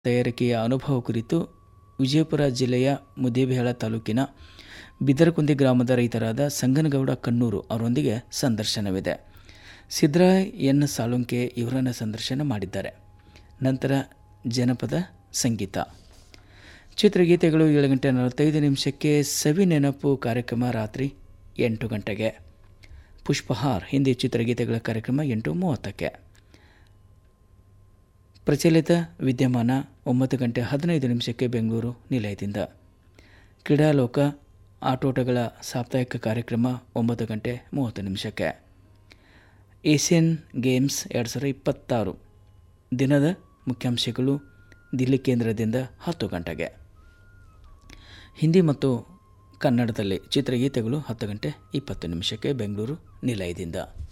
ತಯಾರಿಕೆಯ ಅನುಭವ ಕುರಿತು ವಿಜಯಪುರ ಜಿಲ್ಲೆಯ ಮುದ್ದೇಬಿಹಾಳ ತಾಲೂಕಿನ ಬಿದರಕುಂದಿ ಗ್ರಾಮದ ರೈತರಾದ ಸಂಗನಗೌಡ ಕಣ್ಣೂರು ಅವರೊಂದಿಗೆ ಸಂದರ್ಶನವಿದೆ ಸಿದ್ದರಾಯ್ ಎನ್ ಸಾಳುಂಕೆ ಇವರನ್ನು ಸಂದರ್ಶನ ಮಾಡಿದ್ದಾರೆ ನಂತರ ಜನಪದ ಸಂಗೀತ ಚಿತ್ರಗೀತೆಗಳು ಏಳು ಗಂಟೆ ನಲವತ್ತೈದು ನಿಮಿಷಕ್ಕೆ ಸವಿ ನೆನಪು ಕಾರ್ಯಕ್ರಮ ರಾತ್ರಿ ಎಂಟು ಗಂಟೆಗೆ ಪುಷ್ಪಹಾರ್ ಹಿಂದಿ ಚಿತ್ರಗೀತೆಗಳ ಕಾರ್ಯಕ್ರಮ ಎಂಟು ಮೂವತ್ತಕ್ಕೆ ಪ್ರಚಲಿತ ವಿದ್ಯಮಾನ ಒಂಬತ್ತು ಗಂಟೆ ಹದಿನೈದು ನಿಮಿಷಕ್ಕೆ ಬೆಂಗಳೂರು ನಿಲಯದಿಂದ ಕ್ರೀಡಾಲೋಕ ಆಟೋಟಗಳ ಸಾಪ್ತಾಹಿಕ ಕಾರ್ಯಕ್ರಮ ಒಂಬತ್ತು ಗಂಟೆ ಮೂವತ್ತು ನಿಮಿಷಕ್ಕೆ ಏಷ್ಯನ್ ಗೇಮ್ಸ್ ಎರಡು ಸಾವಿರದ ಇಪ್ಪತ್ತಾರು ದಿನದ ಮುಖ್ಯಾಂಶಗಳು ದಿಲ್ಲಿ ಕೇಂದ್ರದಿಂದ ಹತ್ತು ಗಂಟೆಗೆ ಹಿಂದಿ ಮತ್ತು ಕನ್ನಡದಲ್ಲಿ ಚಿತ್ರಗೀತೆಗಳು ಹತ್ತು ಗಂಟೆ ಇಪ್ಪತ್ತು ನಿಮಿಷಕ್ಕೆ ಬೆಂಗಳೂರು ನಿಲಯದಿಂದ